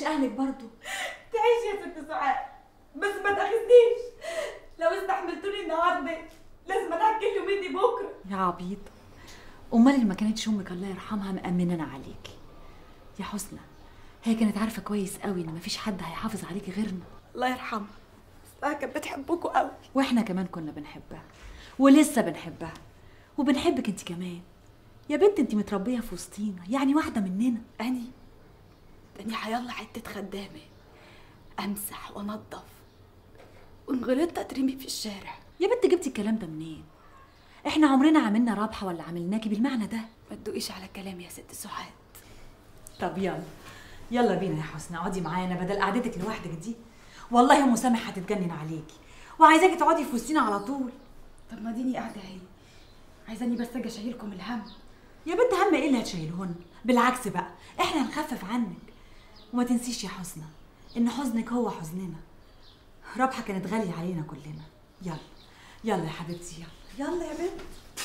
اهلك برضه تعيش يا ست سعاد بس ما تاخذنيش لو استحملتوني النهارده لازم اتاكل يوميني بكره يا عبيط امال اللي ما كانتش امك الله يرحمها مأمننا عليكي يا حسنى هي كانت عارفه كويس قوي ان مفيش حد هيحافظ عليكي غيرنا الله يرحمها اصلها كانت بتحبكوا قوي واحنا كمان كنا بنحبها ولسه بنحبها وبنحبك انت كمان يا بنت انت متربيه في وسطينا يعني واحده مننا اني تاني حيلا حته خدامه امسح وانضف وان غلطت اترمي في الشارع يا بنت جبتي الكلام ده منين احنا عمرنا عملنا رابحه ولا عملناكي بالمعنى ده ما تدوقيش على كلامي يا ست سعاد طب يلا يلا بينا يا حسنى اقعدي معانا بدل قعدتك لوحدك دي والله ام سامح هتتجنن عليكي وعايزاكي تقعدي في وسطينا على طول طب ما ديني قاعده اهي عايزاني بس اجي اشيلكم الهم يا بنت هم ايه اللي هتشيلهن بالعكس بقى احنا هنخفف عنك وما تنسيش يا حسنى ان حزنك هو حزننا رابحه كانت غاليه علينا كلنا يلا يلا يا حبيبتي يلا يلا يا بنت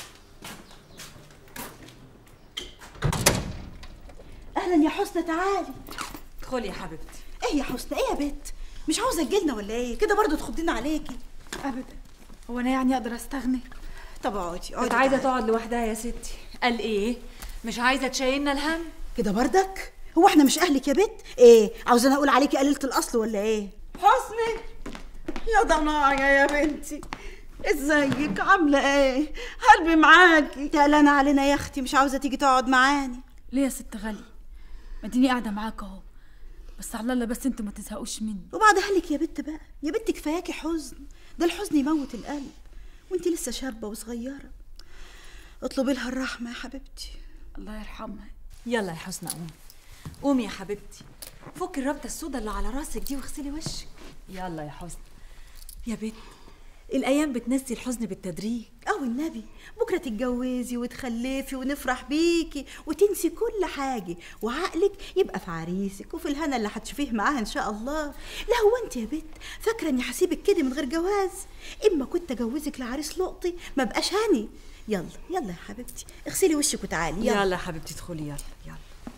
اهلا يا حسنى تعالي ادخلي يا حبيبتي ايه يا حسنى ايه يا بت مش عاوزه تجيلنا ولا ايه كده برضو تخضينا عليكي ابدا هو انا يعني اقدر استغني طب اقعدي كنت اقعدي عايزه تعالي. تقعد لوحدها يا ستي قال ايه مش عايزه تشيلنا الهم كده بردك هو احنا مش اهلك يا بت ايه عاوزاني اقول عليكي قليله الاصل ولا ايه حسني يا ضنايا يا بنتي ازيك عامله ايه قلبي معاكي تقلانة علينا يا اختي مش عاوزه تيجي تقعد معاني ليه يا ست غالي ما اديني قاعده معاك اهو بس على الله بس انتوا ما تزهقوش مني وبعد اهلك يا بت بقى يا بت كفاياكي حزن ده الحزن يموت القلب وانت لسه شابه وصغيره اطلبي لها الرحمه يا حبيبتي الله يرحمها يلا يا حسنى قومي قومي يا حبيبتي فكي الربطه السوداء اللي على راسك دي واغسلي وشك يلا يا حسنى يا بنت الايام بتنسي الحزن بالتدريج او النبي بكره تتجوزي وتخلفي ونفرح بيكي وتنسي كل حاجه وعقلك يبقى في عريسك وفي الهنا اللي هتشوفيه معاها ان شاء الله لا هو انت يا بت فاكره اني هسيبك كده من غير جواز اما كنت اجوزك لعريس لقطي ما بقاش هاني يلا يلا يا حبيبتي اغسلي وشك وتعالي يلا, يلا يا حبيبتي ادخلي يلا يلا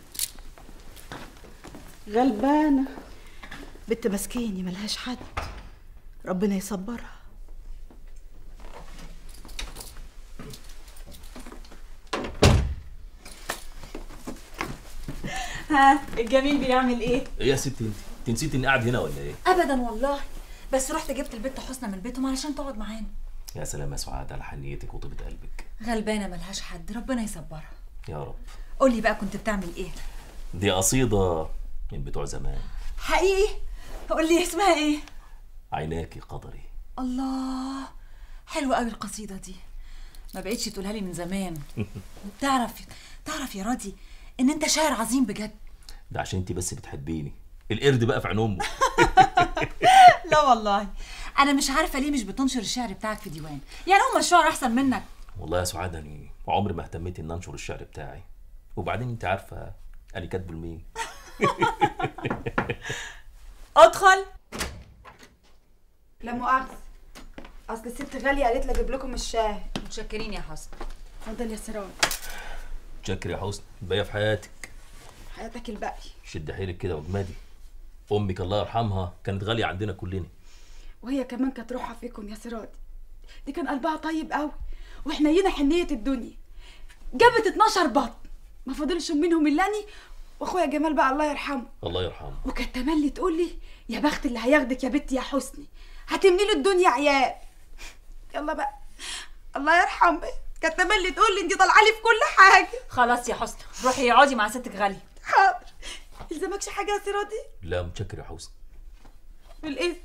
غلبانه بنت مسكيني ملهاش حد ربنا يصبرها ها الجميل بيعمل ايه ايه يا ستي انت انت نسيتي اني قاعد هنا ولا ايه ابدا والله بس رحت جبت البت حسنى من بيتهم علشان تقعد معانا يا سلام يا سعاد على حنيتك وطيبه قلبك غلبانه ملهاش حد ربنا يصبرها يا رب قولي بقى كنت بتعمل ايه دي قصيده من بتوع زمان حقيقي قولي اسمها ايه عيناكي قدري الله حلوة قوي القصيدة دي ما بقتش تقولها لي من زمان تعرف تعرف يا راضي ان انت شاعر عظيم بجد ده عشان انت بس بتحبيني القرد بقى في عين امه لا والله انا مش عارفه ليه مش بتنشر الشعر بتاعك في ديوان يعني هم الشعر احسن منك والله يا سعاد اني عمري ما اهتميت ان انشر الشعر بتاعي وبعدين انت عارفه انا كاتبه لمين ادخل لا مؤاخذه اصل الست غاليه قالت لي اجيب لكم الشاي متشكرين يا حسن اتفضل يا سراج شكر يا حسن باقيه في حياتك حياتك الباقي شد حيلك كده واجمدي امك الله يرحمها كانت غاليه عندنا كلنا وهي كمان كانت روحها فيكم يا سراج دي كان قلبها طيب قوي وحنينه حنيه الدنيا جابت 12 بط ما فاضلش منهم الا اني واخويا جمال بقى الله يرحمه الله يرحمه وكانت تملي تقول لي يا بخت اللي هياخدك يا بنتي يا حسني هتمني له الدنيا عيال يلا بقى الله يرحمه كانت تملي تقول لي انت طالعه لي في كل حاجه خلاص يا حسن روحي اقعدي مع ستك غاليه حاضر يلزمكش حاجه يا سيراتي لا متشكر يا حسن بالاذن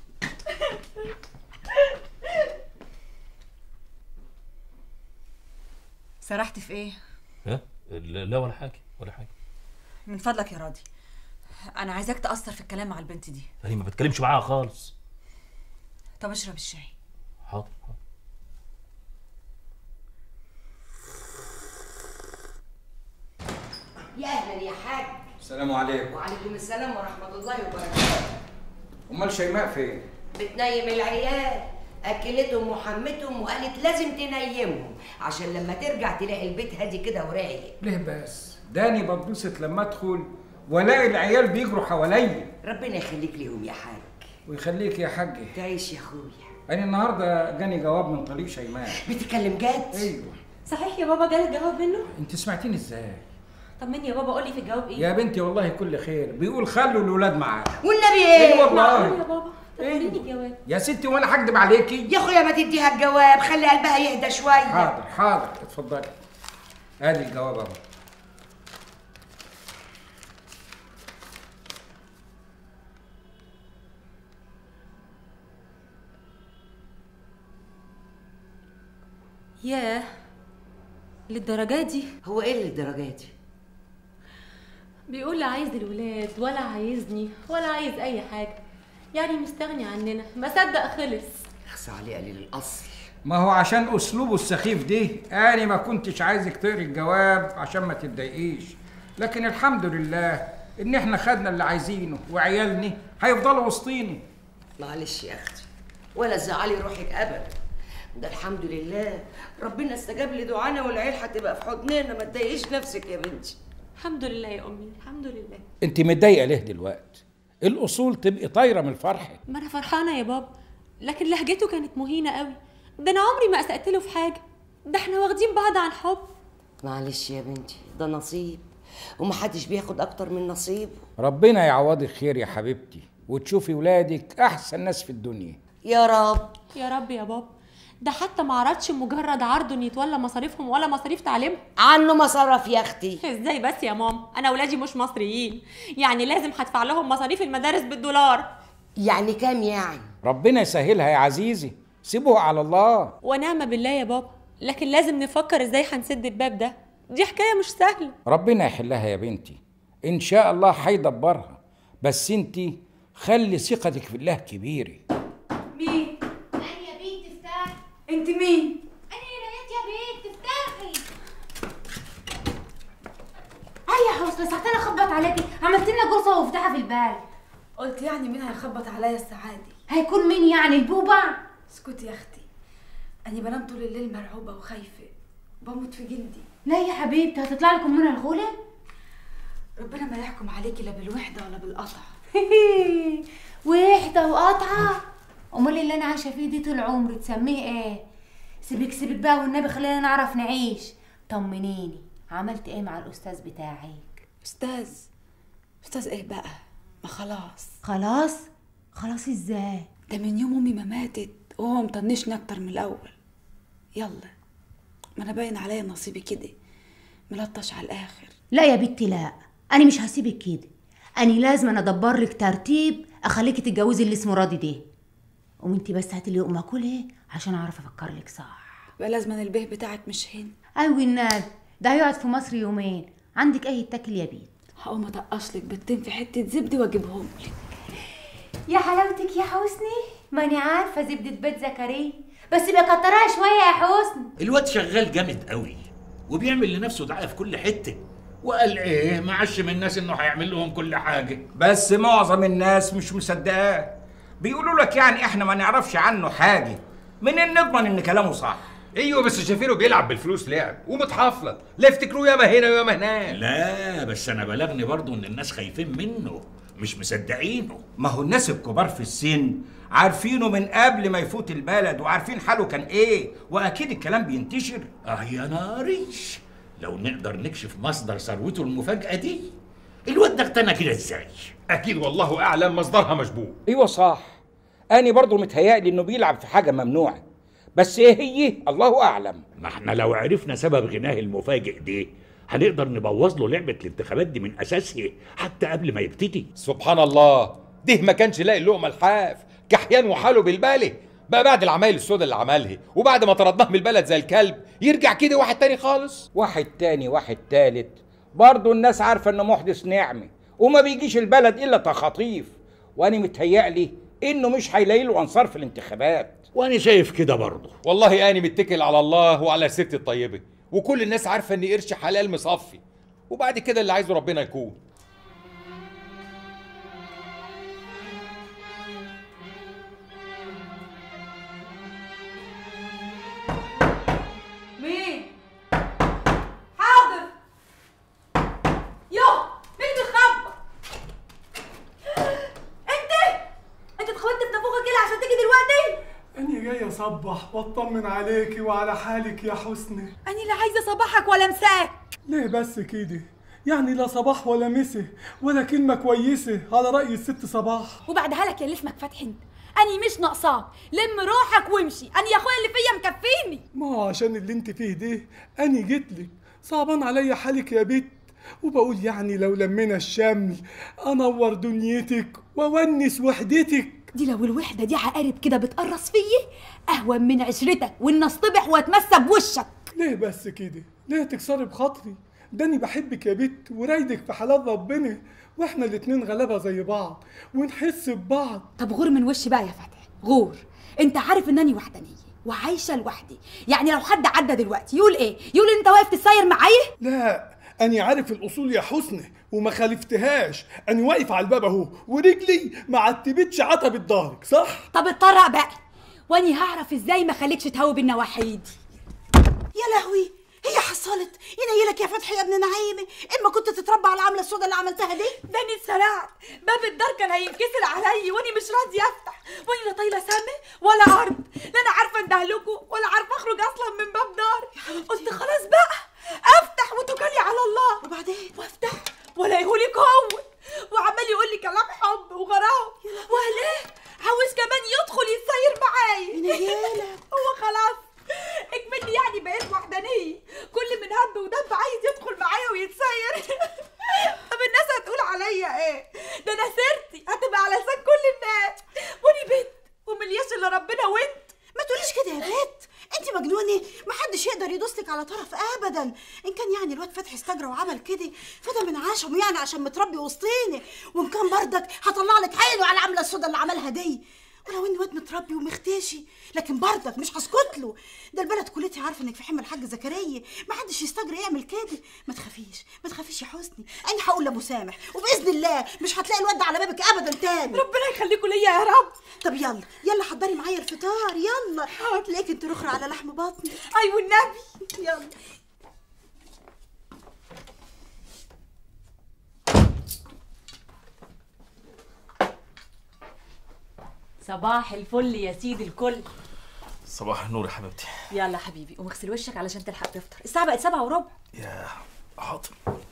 سرحت في ايه ها لا لا ولا حاجه ولا حاجه من فضلك يا راضي انا عايزاك تاثر في الكلام مع البنت دي انا ما بتكلمش معاها خالص طب اشرب الشاي حاضر حاضر. يا اهلا يا حاج السلام عليكم وعليكم السلام ورحمه الله وبركاته امال شيماء فين بتنيم العيال اكلتهم وحمتهم وقالت لازم تنيمهم عشان لما ترجع تلاقي البيت هادي كده ورايق ليه بس داني بتبسط لما ادخل والاقي العيال بيجروا حواليا ربنا يخليك ليهم يا حاج ويخليك يا حاج تعيش يا اخويا انا النهارده جاني جواب من طريق شيماء بتتكلم جد ايوه صحيح يا بابا جالك جواب منه انت سمعتيني ازاي طمني يا بابا قولي في الجواب ايه يا بنتي والله كل خير بيقول خلوا الولاد معاه والنبي ايه ايه والله معقول يا بابا طب إيه؟ وريني الجواب يا ستي وانا هكدب عليكي يا اخويا ما تديها الجواب خلي قلبها يهدى شويه حاضر حاضر اتفضلي ادي الجواب اهو ياه للدرجه دي هو ايه اللي الدرجه دي بيقول لا عايز الولاد ولا عايزني ولا عايز اي حاجه يعني مستغني عننا ما صدق خلص اخصى عليه قليل الاصل ما هو عشان اسلوبه السخيف ده انا ما كنتش عايزك تقري الجواب عشان ما تتضايقيش لكن الحمد لله ان احنا خدنا اللي عايزينه وعيالني هيفضلوا وسطيني معلش يا اختي ولا تزعلي روحك ابدا ده الحمد لله ربنا استجاب لدعانا والعيال هتبقى في حضننا ما تضايقيش نفسك يا بنتي الحمد لله يا امي الحمد لله انت متضايقه ليه دلوقتي الاصول تبقي طايره من الفرحه ما انا فرحانه يا بابا لكن لهجته كانت مهينه قوي ده انا عمري ما اسأت له في حاجه ده احنا واخدين بعض عن حب معلش يا بنتي ده نصيب ومحدش بياخد اكتر من نصيبه ربنا يعوضك خير يا حبيبتي وتشوفي ولادك احسن ناس في الدنيا يا رب يا رب يا بابا ده حتى ما عرضش مجرد عرض ان يتولى مصاريفهم ولا مصاريف تعليمهم عنه مصرف يا اختي ازاي بس يا ماما انا ولادي مش مصريين يعني لازم هدفع لهم مصاريف المدارس بالدولار يعني كام يعني ربنا يسهلها يا عزيزي سيبوها على الله ونعم بالله يا بابا لكن لازم نفكر ازاي هنسد الباب ده دي حكايه مش سهله ربنا يحلها يا بنتي ان شاء الله هيدبرها بس انت خلي ثقتك في الله كبيره مين أنا يا بنت افتحي انت مين أنا رنيت يا بنت افتحي هيا يا حسنى ساعتين اخبط عليكي عملت لنا جرصه وفتحه في البال قلت يعني مين هيخبط عليا الساعه دي هيكون مين يعني البوبع اسكتي يا اختي انا بنام طول الليل مرعوبه وخايفه بموت في جلدي لا يا حبيبتي هتطلع لكم منها الغوله ربنا ما يحكم عليكي لا بالوحده ولا بالقطع وحده وقطعه امال اللي انا عايشه فيه دي طول عمري تسميه ايه سيبك سيبك بقى والنبي خلينا نعرف نعيش طمنيني عملت ايه مع الاستاذ بتاعك استاذ استاذ ايه بقى ما خلاص خلاص خلاص ازاي ده من يوم امي ما ماتت وهو مطنشني اكتر من الاول يلا ما انا باين عليا نصيبي كده ملطش على الاخر لا يا بنتي لا انا مش هسيبك كده انا لازم أنا ادبر لك ترتيب اخليكي تتجوزي اللي اسمه راضي ده وانتي بس هاتي لي لقمه كلها عشان اعرف افكر لك صح بقى لازم البيه بتاعك مش هنا ايوه النبي ده هيقعد في مصر يومين عندك اي تاكل يا بيت هقوم اطقش لك بيضتين في حته زبده واجيبهم لك يا حلاوتك يا حسني ماني عارفه زبده بيت زكريا بس يبقى كترها شويه يا حسن الواد شغال جامد قوي وبيعمل لنفسه دعايه في كل حته وقال ايه معشم الناس انه هيعمل لهم كل حاجه بس معظم الناس مش مصدقاه بيقولوا لك يعني احنا ما نعرفش عنه حاجه منين نضمن ان كلامه صح ايوه بس شايفينه بيلعب بالفلوس لعب ومتحفلط لا يفتكروه ياما هنا وياما هناك لا بس انا بلغني برضو ان الناس خايفين منه مش مصدقينه ما هو الناس الكبار في السن عارفينه من قبل ما يفوت البلد وعارفين حاله كان ايه واكيد الكلام بينتشر اه يا ناريش لو نقدر نكشف مصدر ثروته المفاجاه دي الواد ده اغتنى كده ازاي اكيد والله اعلم مصدرها مشبوه ايوه صح اني برضه متهيألي انه بيلعب في حاجه ممنوعه بس ايه هي الله اعلم ما احنا لو عرفنا سبب غناه المفاجئ دي هنقدر نبوظ له لعبه الانتخابات دي من اساسها حتى قبل ما يبتدي سبحان الله ده ما كانش لاقي اللقمه الحاف كحيان وحاله بالباله بقى بعد العمايل السوداء اللي عملها وبعد ما طردناه من البلد زي الكلب يرجع كده واحد تاني خالص واحد تاني واحد تالت برضه الناس عارفه انه محدث نعمه وما بيجيش البلد الا تخاطيف وانا متهيألي انه مش هيلاقي له انصار في الانتخابات وانا شايف كده برضه والله اني متكل على الله وعلى ست الطيبه وكل الناس عارفه ان قرش حلال مصفي وبعد كده اللي عايزه ربنا يكون مين حاضر يو مين بيخبط اصبح واطمن عليكي وعلى حالك يا حسني أنا لا عايزة صباحك ولا مساك ليه بس كده يعني لا صباح ولا مسا ولا كلمة كويسة على رأي الست صباح وبعدها لك يا اللي اسمك فتحي انت أني مش ناقصاك لم روحك وامشي أنا يا أخويا اللي فيا مكفيني ما هو عشان اللي انت فيه ده اني جيتلك صعبان عليا حالك يا بت وبقول يعني لو لمينا الشمل انور دنيتك واونس وحدتك دي لو الوحدة دي عقارب كده بتقرص فيي أهون من عشرتك وإن أصطبح وأتمسى بوشك ليه بس كده ليه تكسري بخاطري ده اني بحبك يا بت ورايدك في حلال ربنا واحنا الاتنين غلابه زي بعض ونحس ببعض طب غور من وشي بقى يا فتحي غور انت عارف انني وحدانيه وعايشه لوحدي يعني لو حد عدى دلوقتي يقول ايه يقول انت واقف تساير معايا لا أني عارف الأصول يا حسني وما خالفتهاش أني واقف على الباب أهو ورجلي ما عتبتش عتبة ظهرك صح؟ طب اتطرق بقى واني هعرف ازاي ما خليكش تهوب النواحي دي يا لهوي هي حصلت ينيلك يا فتحي يا ابن نعيمه اما كنت تتربى على العمله السوداء اللي عملتها دي ده اني اتسرعت باب الدار كان هينكسر عليا واني مش راضيه افتح واني لا طايله سما ولا ارض لا انا عارفه اندهلكوا ولا عارفه اخرج اصلا من باب داري قلت خلاص بقى افتح وتوكلي على الله وبعدين وافتح والاقيهولي كون وعمال يقول لي كلام حب وغرام وهلاه عاوز كمان يدخل يتسير معايا هو خلاص اكملني يعني بقيت وحدانيه كل من هب ودب عايز يدخل معايا ويتسير طب الناس هتقول عليا ايه ده انا سيرتي هتبقى على لسان كل الناس واني بنت وملياش الا ربنا وانت ما تقوليش كده يا بت انت مجنونه محدش يقدر يدوسلك على طرف ابدا ان كان يعني الواد فتحي استجرى وعمل كده فده من عشم يعني عشان متربي وسطيني وان كان بردك هطلع لك عينه على العمله السوداء اللي عملها دي ولو ان واد متربي ومختشي لكن بردك مش هسكت له ده البلد كلتي عارفه انك في حمى الحاج زكريا ما حدش يستجرى يعمل كده ما تخافيش ما تخافيش يا حسني انا هقول لابو سامح وباذن الله مش هتلاقي الواد ده على بابك ابدا تاني ربنا يخليكوا ليا يا رب طب يلا يلا حضري معايا الفطار يلا هتلاقيك انت رخرة على لحم بطني ايوه والنبي يلا صباح الفل يا سيدي الكل صباح النور يا حبيبتي يلا حبيبي قوم اغسل وشك علشان تلحق تفطر الساعة بقت سبعة وربع يا حاضر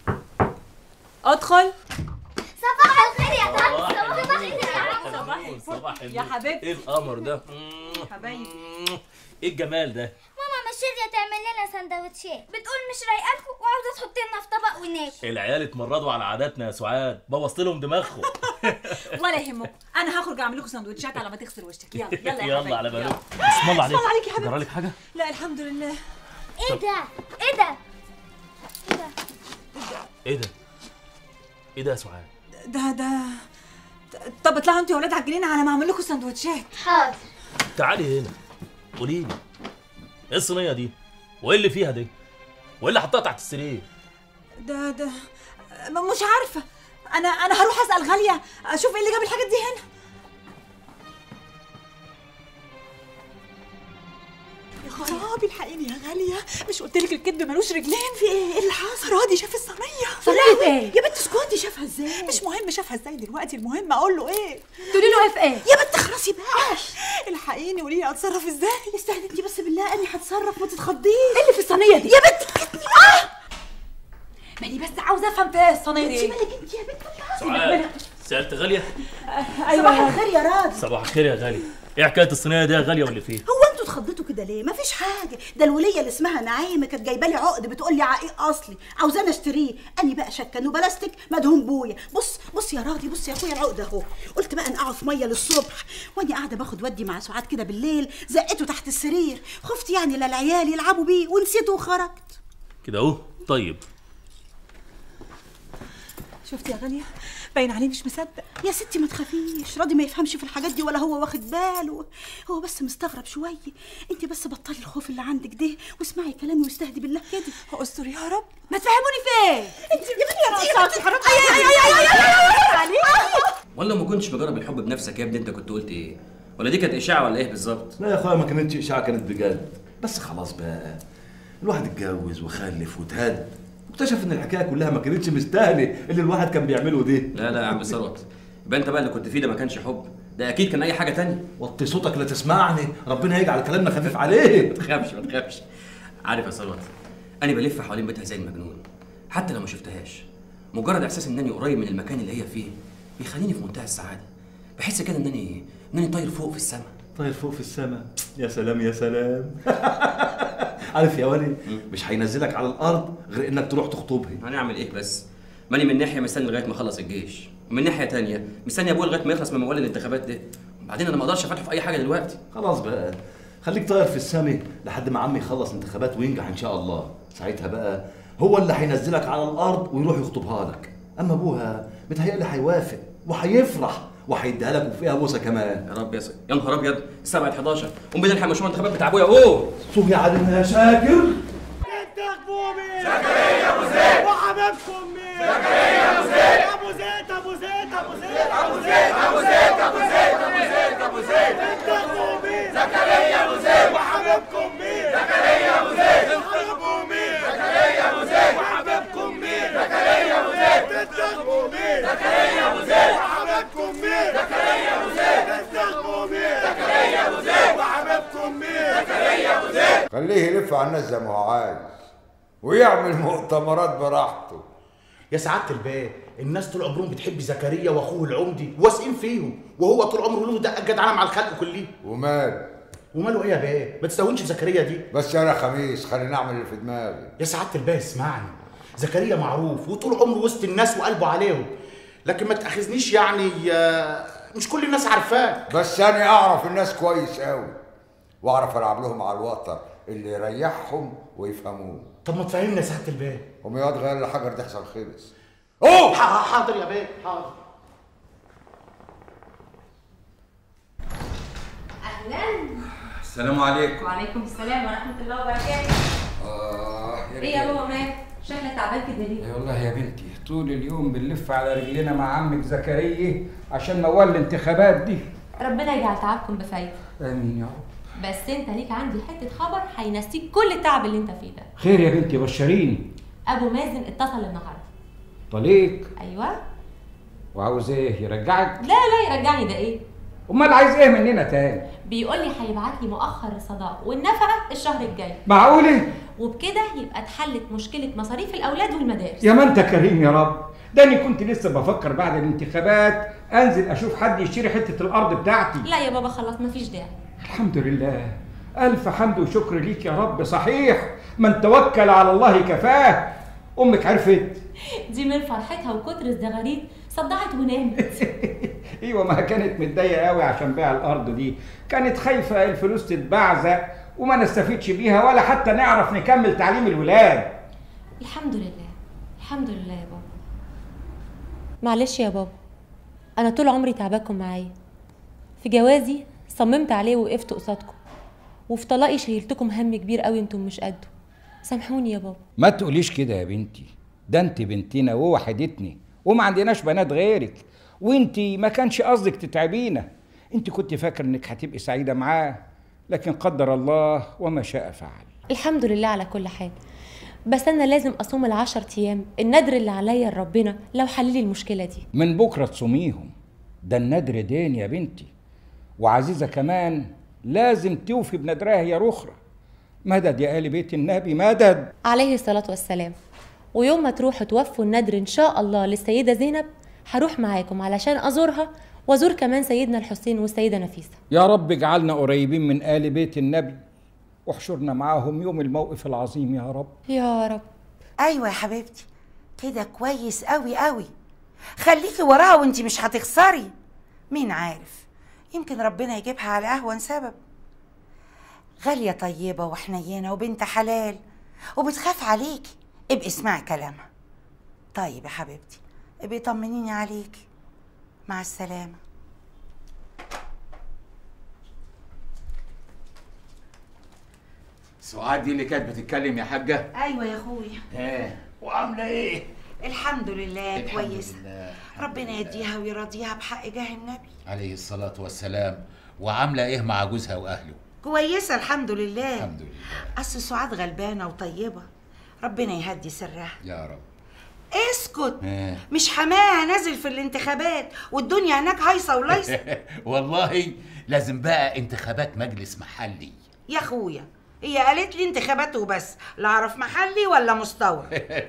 ادخل صباح الخير يا طنط صباح الخير يا عم صباح الفل صباح يا حبيبتي ايه القمر ده حبايبي ايه الجمال ده ماما مش راضيه تعمل لنا سندوتشات بتقول مش رايقاكوا وعاوزه تحط لنا في طبق وناكل العيال اتمردوا على عاداتنا يا سعاد بوظت لهم دماغهم ولا يهمك انا هخرج اعمل لكم سندوتشات على ما تغسل وشك يلا يلا يا يلا حبيبي على يلا. بالك بسم الله عليك بسم الله عليك يا حبيبتي. جرالك حاجه لا الحمد لله ايه ده ايه ده ايه ده ايه ده ايه ده يا سعاد ده ده طب اطلعوا انتوا يا ولاد على الجنينه على ما اعمل لكم سندوتشات حاضر تعالي هنا قولي لي ايه الصينيه دي وايه اللي فيها دي وايه اللي حطها تحت السرير ده ده م- مش عارفه انا انا هروح اسال غاليه اشوف ايه اللي جاب الحاجات دي هنا يا خرابي الحقيني يا غاليه مش قلت لك الكذب ملوش رجلين في ايه ايه اللي حصل راضي شاف الصينيه صينية ايه؟ يا بنت اسكتي شافها ازاي؟ مش مهم شافها ازاي دلوقتي المهم اقول له ايه تقولي له ايه في ايه يا بنت اخرسي بقى الحقيني قولي لي اتصرف ازاي استهدي انت بس بالله اني هتصرف ما تتخضيش ايه اللي في الصينيه دي يا بنت ماني بس عاوزه افهم في ايه الصينيه دي مالك انت يا بنت سعاد سالت غاليه صباح الخير يا راضي صباح الخير يا غاليه ايه حكايه الصينيه دي يا غاليه واللي فيها هو انتوا اتخضيتوا كده ليه؟ مفيش حاجة، ده الولية اللي اسمها نعيمة كانت جايبة لي عقد بتقول لي عقيق أصلي، عاوزاني أشتريه، أني بقى شكن وبلاستيك مدهون بويا، بص بص يا راضي بص يا أخويا العقد أهو، قلت بقى نقعه في مية للصبح، وأني قاعدة باخد ودي مع سعاد كده بالليل، زقته تحت السرير، خفت يعني لا العيال يلعبوا بيه ونسيته وخرجت. كده اهو طيب شفتي يا غاليه باين عليه مش مصدق يا ستي ما تخافيش راضي ما يفهمش في الحاجات دي ولا هو واخد باله هو بس مستغرب شويه انت بس بطلي الخوف اللي عندك ده واسمعي كلامي واستهدي بالله كده استر يا رب ما تفهموني في ايه انت يا بنتي يا راسك حرام عليك ولا ما كنتش مجرب الحب بنفسك يا ابني انت كنت قلت ايه ولا دي كانت اشاعه ولا ايه بالظبط لا يا اخويا ما كانتش اشاعه كانت بجد بس خلاص بقى الواحد اتجوز وخلف وتهد واكتشف ان الحكايه كلها ما كانتش مستاهله اللي الواحد كان بيعمله ده لا لا يا عم ثروت يبقى انت بقى اللي كنت فيه ده ما كانش حب ده اكيد كان اي حاجه تانية وطي صوتك لا تسمعني ربنا يجعل كلامنا خفيف عليك ما تخافش ما تخافش عارف يا ثروت انا بلف حوالين بيتها زي المجنون حتى لو ما شفتهاش مجرد احساس انني قريب من المكان اللي هي فيه بيخليني في منتهى السعاده بحس كده انني انني طاير فوق في السماء طاير فوق في السماء يا سلام يا سلام عارف يا ولي مش هينزلك على الارض غير انك تروح تخطبها هنعمل ايه بس ماني من ناحيه مستني لغايه ما اخلص الجيش ومن ناحيه تانية مستني ابويا لغايه ما يخلص من موال الانتخابات ده وبعدين انا ما اقدرش افتحه في اي حاجه دلوقتي خلاص بقى خليك طاير في السماء لحد ما عمي يخلص انتخابات وينجح ان شاء الله ساعتها بقى هو اللي هينزلك على الارض ويروح يخطبها لك اما ابوها متهيألي هيوافق وهيفرح وهيديها لك وفيها بوسه كمان يا رب يا سيدي يا نهار ابيض الساعه بقت 11 قوم بينا نلحق مشروع الانتخابات بتاع ابويا اوه صوفي علينا يا شاكر زكريا ابو زيد وحبيبكم مين زكريا ابو زيد ابو زيد ابو زيد ابو زيد ابو زيد ابو زيد ابو زيد ابو زيد ابو زيد انتخبوا مين زكريا ابو زيد وحبيبكم مين زكريا ابو زيد انتخبوا مين زكريا ابو زيد وحبيبكم مين زكريا ابو زيد انتخبوا مين زكريا ابو زيد وحبيبكم مين زكريا ابو زيد انتخبوا مين زكريا ابو زيد وحبيبكم مين زكريا ابو زيد خليه يلف على الناس زي ما هو عايز ويعمل مؤتمرات براحته يا سعاده الباب الناس طول عمرهم بتحب زكريا واخوه العمدي واثقين فيهم وهو طول عمره له دقه جدعانه مع الخلق كلهم ومال وماله ايه يا باب ما تستهونش في زكريا دي بس انا خميس خليني اعمل اللي في دماغي يا سعاده الباب اسمعني زكريا معروف وطول عمره وسط الناس وقلبه عليهم لكن ما تاخذنيش يعني آه، مش كل الناس عارفاه بس انا اعرف الناس كويس قوي واعرف العب لهم على الوتر اللي يريحهم ويفهموه طب ما تفهمنا يا سعاده الباب قوم يقعد غير الحجر تحصل خلص اوه حاضر يا باب حاضر اهلا السلام عليكم وعليكم السلام ورحمه الله وبركاته اه ايه يا بابا مالك شكلك تعبان كده ليه يا والله يا بنتي طول اليوم بنلف على رجلنا مع عمك زكريا عشان موال الانتخابات دي ربنا يجعل تعبكم بفايده امين يا رب بس انت ليك عندي حته خبر هينسيك كل التعب اللي انت فيه ده خير يا بنتي بشريني ابو مازن اتصل النهارده طليق ايوه وعاوز ايه يرجعك لا لا يرجعني ده ايه امال عايز ايه مننا تاني بيقول لي هيبعت لي مؤخر الصداق والنفقه الشهر الجاي معقوله وبكده يبقى اتحلت مشكله مصاريف الاولاد والمدارس يا ما انت كريم يا رب ده انا كنت لسه بفكر بعد الانتخابات انزل اشوف حد يشتري حته الارض بتاعتي لا يا بابا خلاص مفيش داعي الحمد لله الف حمد وشكر ليك يا رب صحيح من توكل على الله كفاه امك عرفت دي من فرحتها وكتر الزغاريد صدعت ونامت ايوه ما كانت متضايقه قوي عشان بيع الارض دي كانت خايفه الفلوس تتبعزق وما نستفيدش بيها ولا حتى نعرف نكمل تعليم الولاد الحمد لله الحمد لله يا بابا معلش يا بابا انا طول عمري تعباكم معايا في جوازي صممت عليه ووقفت قصادكم وفي طلاقي شيلتكم هم كبير قوي انتم مش قده سامحوني يا بابا ما تقوليش كده يا بنتي ده انت بنتنا ووحدتني وما عندناش بنات غيرك وانت ما كانش قصدك تتعبينا انت كنت فاكر انك هتبقي سعيده معاه لكن قدر الله وما شاء فعل الحمد لله على كل حال بس انا لازم اصوم العشر ايام النذر اللي عليا لربنا لو حللي المشكله دي من بكره تصوميهم ده النذر دين يا بنتي وعزيزه كمان لازم توفي بنذرها يا رخرة مدد يا آل بيت النبي مدد عليه الصلاه والسلام ويوم ما تروحوا توفوا النذر ان شاء الله للسيده زينب هروح معاكم علشان ازورها وازور كمان سيدنا الحسين والسيده نفيسه يا رب اجعلنا قريبين من آل بيت النبي واحشرنا معاهم يوم الموقف العظيم يا رب يا رب ايوه يا حبيبتي كده كويس قوي قوي خليكي وراها وانتي مش هتخسري مين عارف يمكن ربنا يجيبها على اهون سبب غاليه طيبه وحنينه وبنت حلال وبتخاف عليكي ابقي اسمعي كلامها طيب يا حبيبتي ابقي طمنيني عليكي مع السلامه سعاد دي اللي كانت بتتكلم يا حاجه ايوه يا اخويا ها وعامله ايه الحمد لله الحمد كويسه لله ربنا يديها ويرضيها بحق جاه النبي عليه الصلاه والسلام وعامله ايه مع جوزها واهله كويسه الحمد لله الحمد لله اصل سعاد غلبانه وطيبه ربنا يهدي سرها يا رب ايه اسكت آه. مش حماها نازل في الانتخابات والدنيا هناك هايصه ولايصه والله لازم بقى انتخابات مجلس محلي يا اخويا هي قالت لي انتخابات وبس لا اعرف محلي ولا مستوى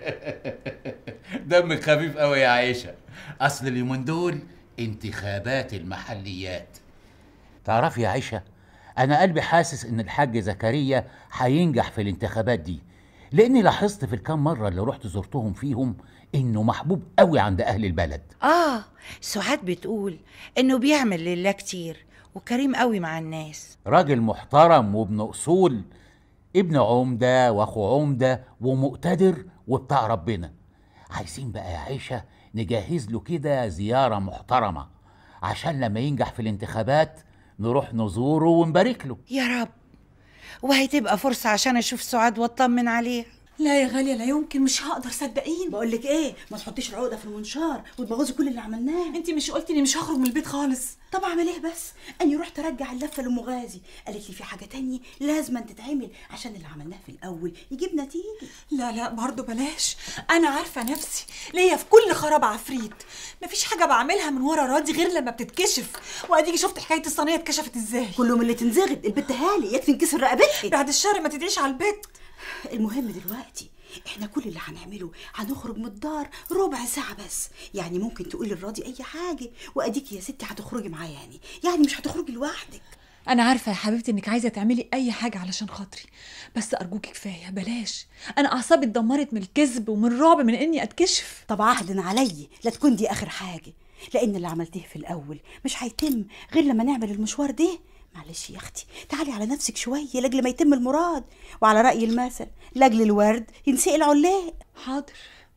دمك خفيف قوي يا عيشه اصل اليومين دول انتخابات المحليات تعرفي يا عيشه انا قلبي حاسس ان الحاج زكريا هينجح في الانتخابات دي لاني لاحظت في الكام مره اللي رحت زرتهم فيهم انه محبوب قوي عند اهل البلد اه سعاد بتقول انه بيعمل لله كتير وكريم قوي مع الناس راجل محترم وابن اصول ابن عمده واخو عمده ومقتدر وبتاع ربنا عايزين بقى يا عيشه نجهز له كده زياره محترمه عشان لما ينجح في الانتخابات نروح نزوره ونبارك له يا رب وهتبقى فرصه عشان اشوف سعاد واطمن عليها لا يا غاليه لا يمكن مش هقدر صدقيني بقول لك ايه ما تحطيش العقده في المنشار وتبوظي كل اللي عملناه انت مش قلتي اني مش هخرج من البيت خالص طب اعمل ايه بس اني رحت ارجع اللفه لام غازي قالت لي في حاجه تانية لازم تتعمل عشان اللي عملناه في الاول يجيب نتيجه لا لا برضه بلاش انا عارفه نفسي ليا في كل خراب عفريت مفيش حاجه بعملها من ورا راضي غير لما بتتكشف واديكي شفت حكايه الصينيه اتكشفت ازاي كله من اللي تنزغد البت هالي يكفي انكسر رقبتها بعد الشر ما تدعيش على البيت المهم دلوقتي احنا كل اللي هنعمله هنخرج من الدار ربع ساعة بس يعني ممكن تقولي للراضي اي حاجة واديكي يا ستي هتخرجي معاه يعني يعني مش هتخرجي لوحدك انا عارفه يا حبيبتي انك عايزه تعملي اي حاجه علشان خاطري بس ارجوكي كفايه بلاش انا اعصابي اتدمرت من الكذب ومن الرعب من اني اتكشف طب عهد علي لا تكون دي اخر حاجة لان اللي عملتيه في الاول مش هيتم غير لما نعمل المشوار ده معلش يا اختي تعالي على نفسك شويه لاجل ما يتم المراد وعلى راي المثل لاجل الورد ينسقي العلاق حاضر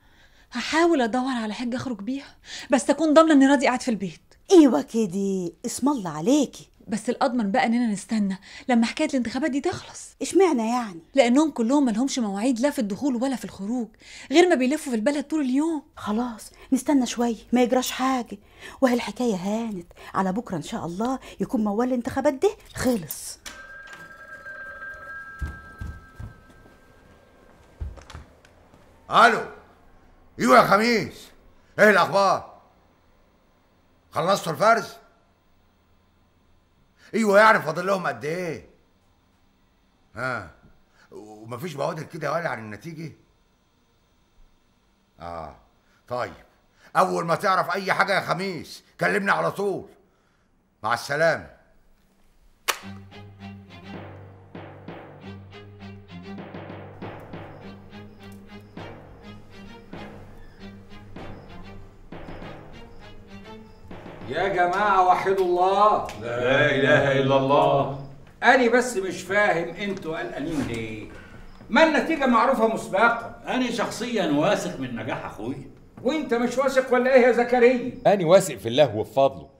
هحاول ادور على حاجه اخرج بيها بس تكون ضامنه ان راضي قاعد في البيت ايوه كده اسم الله عليكي بس الاضمن بقى اننا نستنى لما حكايه الانتخابات دي تخلص اشمعنى يعني لانهم كلهم ملهمش مواعيد لا في الدخول ولا في الخروج غير ما بيلفوا في البلد طول اليوم خلاص نستنى شويه ما يجراش حاجه وهي الحكايه هانت على بكره ان شاء الله يكون موال الانتخابات ده خلص الو ايوه يا خميس ايه الاخبار خلصتوا الفرز ايوه يعني فاضل لهم قد ايه ها ومفيش بوادر كده ولا عن النتيجه اه طيب اول ما تعرف اي حاجه يا خميس كلمني على طول مع السلامه يا جماعة وحدوا الله لا إله إلا الله. أنا بس مش فاهم أنتوا قلقانين ليه؟ ما النتيجة معروفة مسبقا أنا شخصيا واثق من نجاح أخويا وأنت مش واثق ولا إيه يا زكريا؟ أنا واثق في الله وبفضله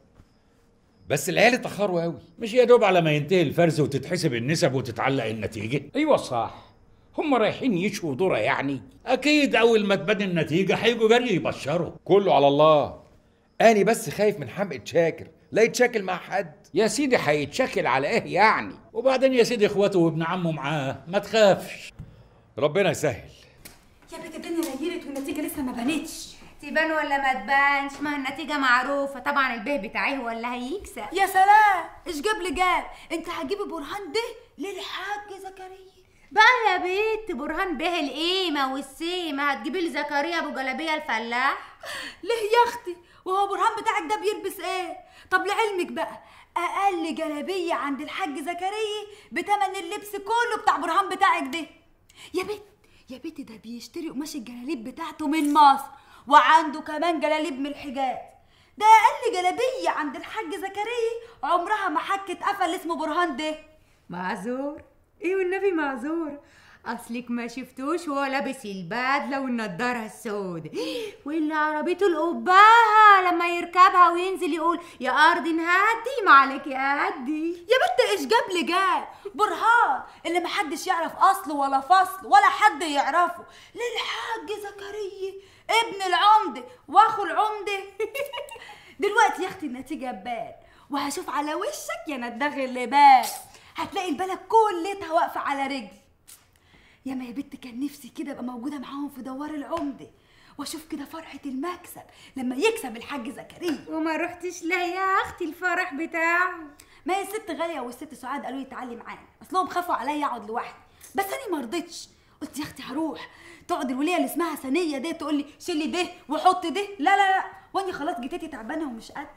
بس العيال اتأخروا قوي مش يا دوب على ما ينتهي الفرز وتتحسب النسب وتتعلق النتيجة أيوة صح هم رايحين يشوا ذرة يعني أكيد أول ما تبان النتيجة هيجوا جري يبشروا كله على الله أنا بس خايف من حمقة شاكر لا يتشاكل مع حد يا سيدي هيتشاكل على إيه يعني؟ وبعدين يا سيدي إخواته وابن عمه معاه ما تخافش ربنا يسهل يا بنت الدنيا ليلت والنتيجه لسه ما بانتش تبان ولا ما تبانش ما النتيجة معروفة طبعا البيه بتاعي هو اللي هيكسب يا سلام ايش جاب لي جاب انت هتجيبي برهان ده للحاج زكريا بقى يا بنت برهان به القيمة والسيمة هتجيبي لي زكريا ابو جلابية الفلاح ليه يا اختي وهو برهان بتاعك ده بيلبس ايه طب لعلمك بقى اقل جلابيه عند الحاج زكريا بتمن اللبس كله بتاع برهان بتاعك ده يا بت يا بت ده بيشتري قماش الجلاليب بتاعته من مصر وعنده كمان جلاليب من الحجاز ده اقل جلابيه عند الحاج زكريا عمرها ما حكت قفل اسمه برهان ده معذور ايه والنبي معذور اصلك ما شفتوش وهو لابس البدله والنضاره السود واللي عربيته القباها لما يركبها وينزل يقول يا ارض انهدي ما عليك يا قدي يا بنت ايش جاب لي جاب برهان اللي محدش يعرف اصله ولا فصل ولا حد يعرفه للحاج زكريا ابن العمده واخو العمده دلوقتي يا اختي النتيجه بان وهشوف على وشك يا نداغ اللبان هتلاقي البلد كلها واقفه على رجل يا ما يا بنت كان نفسي كده ابقى موجوده معاهم في دوار العمده واشوف كده فرحه المكسب لما يكسب الحاج زكريا وما رحتش ليه يا اختي الفرح بتاعه ما هي الست غاليه والست سعاد قالوا لي تعالي معانا اصلهم خافوا عليا اقعد لوحدي بس انا ما رضيتش قلت يا اختي هروح تقعد الوليه اللي اسمها ثانيه دي تقول لي شيلي ده وحط ده لا لا لا واني خلاص جيتي تعبانه ومش قادره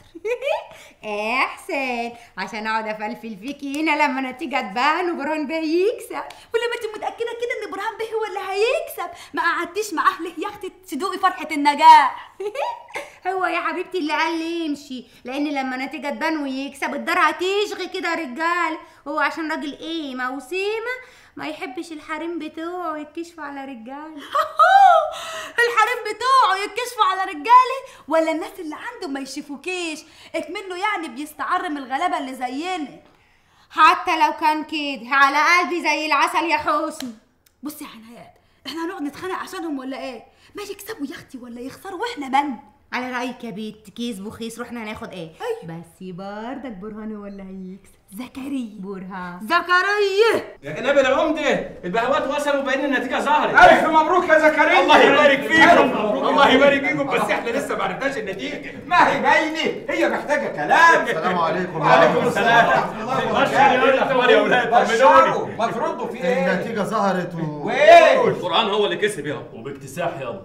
احسن عشان اقعد افلفل فيكي هنا لما نتيجه تبان وبرهان بيه يكسب ولما انت متاكده كده ان برهان بيه هو اللي هيكسب ما قعدتيش معاه ليه يا اختي تدوقي فرحه النجاح هو يا حبيبتي اللي قال لي يمشي لان لما نتيجه تبان ويكسب الدار هتشغي كده رجال هو عشان راجل قيمه وسيمه ما يحبش الحريم بتوعه يتكشفوا على رجال الحريم بتوعه يتكشفوا على رجاله ولا الناس اللي عنده ما يشوفوكيش اكمنه يعني بيستعر من الغلابه اللي زينا حتى لو كان كده على قلبي زي العسل يا حسن بصي يا حنايات احنا هنقعد نتخانق عشانهم ولا ايه ما يكسبوا يا اختي ولا يخسروا واحنا من على رايك يا بيت كيس بخيس رحنا هناخد ايه بس بردك برهان هو اللي هيكسب زكريا برهان زكريا يا جناب العمدة البهوات وصلوا بين النتيجة ظهرت ألف مبروك يا زكريا الله يبارك ألف فيكم مبروك. الله يبارك فيكم بس احنا لسه ما عرفناش النتيجة ما هي باينه هي محتاجه كلام السلام عليكم وعليكم السلام بشر يا ولد اخبار يا ولاد طمنوني ما تردوا في ايه النتيجة ظهرت و... وايه القرآن هو اللي كسب يابا وباكتساح يابا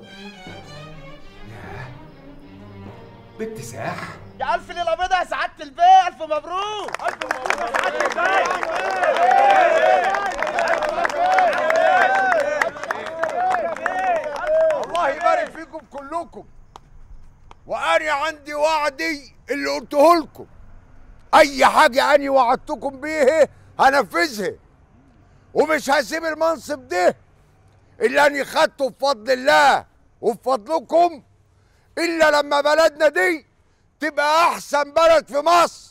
باكتساح يا ألف ليلة بيضة يا سعادة البيه ألف مبروك ألف مبروك يا الله يبارك فيكم كلكم وانا عندي وعدي اللي قلته لكم اي حاجه انا وعدتكم بيه هنفذها ومش هسيب المنصب ده اللي انا خدته بفضل الله وبفضلكم الا لما بلدنا دي تبقى احسن بلد في مصر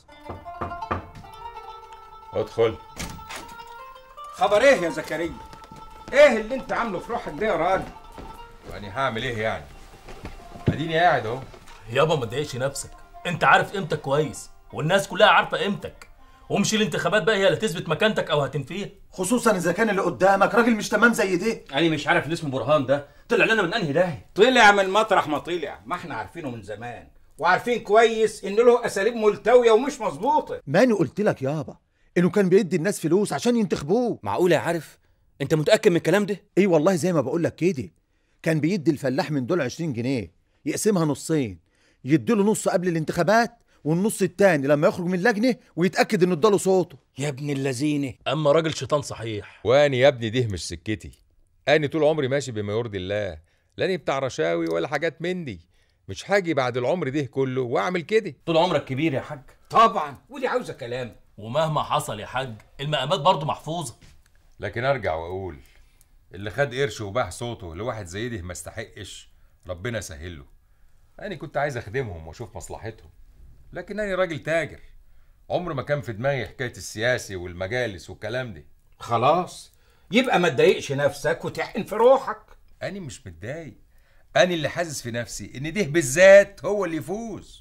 ادخل خبر ايه يا زكريا ايه اللي انت عامله في روحك ده يا راجل يعني هعمل ايه يعني اديني قاعد اهو يابا ما تضايقش نفسك انت عارف قيمتك كويس والناس كلها عارفه قيمتك ومش الانتخابات بقى هي اللي تثبت مكانتك او هتنفيها خصوصا إذا كان اللي قدامك راجل مش تمام زي ده انا مش عارف اللي اسمه برهان ده طلع لنا من انهي داهيه طلع من مطرح ما طلع ما احنا عارفينه من زمان وعارفين كويس ان له اساليب ملتويه ومش مظبوطه ماني قلت لك يابا انه كان بيدي الناس فلوس عشان ينتخبوه معقول يا عارف انت متاكد من الكلام ده ايه والله زي ما بقول لك كده كان بيدي الفلاح من دول 20 جنيه يقسمها نصين يديله نص قبل الانتخابات والنص التاني لما يخرج من اللجنه ويتاكد انه اداله صوته يا ابن اللذينه اما راجل شيطان صحيح واني يا ابني ده مش سكتي اني طول عمري ماشي بما يرضي الله لاني بتاع رشاوي ولا حاجات من دي مش هاجي بعد العمر ده كله واعمل كده طول عمرك كبير يا حاج طبعا ودي عاوزه كلام ومهما حصل يا حاج المقامات برضه محفوظه لكن ارجع واقول اللي خد قرش وباع صوته لواحد زي ده ما استحقش ربنا سهله انا كنت عايز اخدمهم واشوف مصلحتهم لكن انا راجل تاجر عمر ما كان في دماغي حكايه السياسي والمجالس والكلام ده خلاص يبقى ما تضايقش نفسك وتحقن في روحك انا مش متضايق انا اللي حاسس في نفسي ان ده بالذات هو اللي يفوز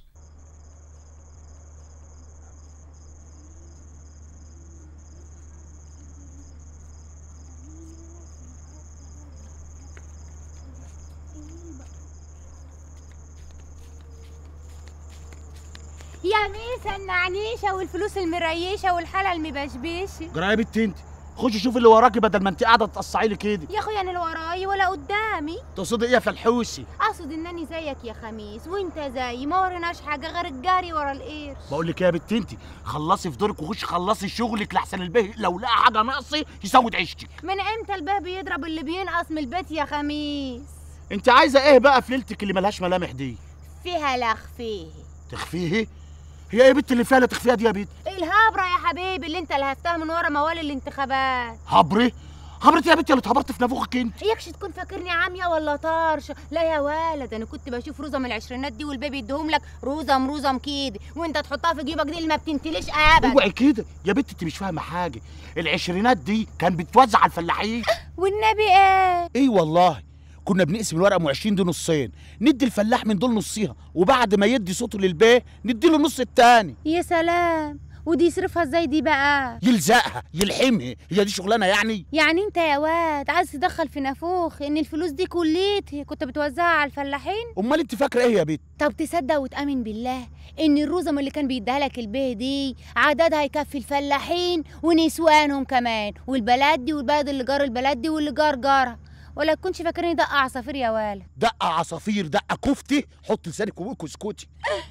يا ميسة النعنيشة والفلوس المريشة والحالة المبشبشة جرى يا بنت انت خشي شوفي اللي وراكي بدل ما انت قاعده تقصعي لي كده يا اخويا انا اللي وراي ولا قدامي تقصدي ايه يا فلحوسي اقصد انني زيك يا خميس وانت زيي ما وريناش حاجة غير الجري ورا القرش بقول لك ايه يا بنت انت خلصي في دورك وخشي خلصي شغلك لحسن البه لو لقى حاجه ناقصه يسود عيشتك من امتى الباب بيضرب اللي بينقص من البيت يا خميس انت عايزه ايه بقى في ليلتك اللي ملهاش ملامح دي فيها لخ فيه تخفيه هي ايه بنت اللي فيها اللي تخفيها دي يا بنت الهبرة يا حبيبي اللي انت لهفتها من ورا موال الانتخابات هبري هبرت يا بنت اللي اتهبرت في نافوخك انت يكش تكون فاكرني عامية ولا طرشة لا يا ولد انا كنت بشوف روزة من العشرينات دي والبيبي يديهم لك روزة مروزة كده وانت تحطها في جيبك دي اللي ما بتنتليش ابدا اوعي كده يا بنت انت مش فاهمه حاجه العشرينات دي كان بتوزع على الفلاحين والنبي ايه ايه والله كنا بنقسم الورقه ام 20 دي نصين ندي الفلاح من دول نصيها وبعد ما يدي صوته للبيه ندي له النص التاني يا سلام ودي يصرفها ازاي دي بقى يلزقها يلحمها هي دي شغلانه يعني يعني انت يا واد عايز تدخل في نافوخ ان الفلوس دي كليتي كنت بتوزعها على الفلاحين امال انت فاكره ايه يا بنت طب تصدق وتامن بالله ان الرزم اللي كان بيديها لك البيه دي عددها يكفي الفلاحين ونسوانهم كمان والبلد دي والبلد اللي جار البلد دي واللي جار جارها ولا تكونش فاكرني دقه عصافير يا ولا دقه عصافير دقه كفته حط لسانك وبوك واسكتي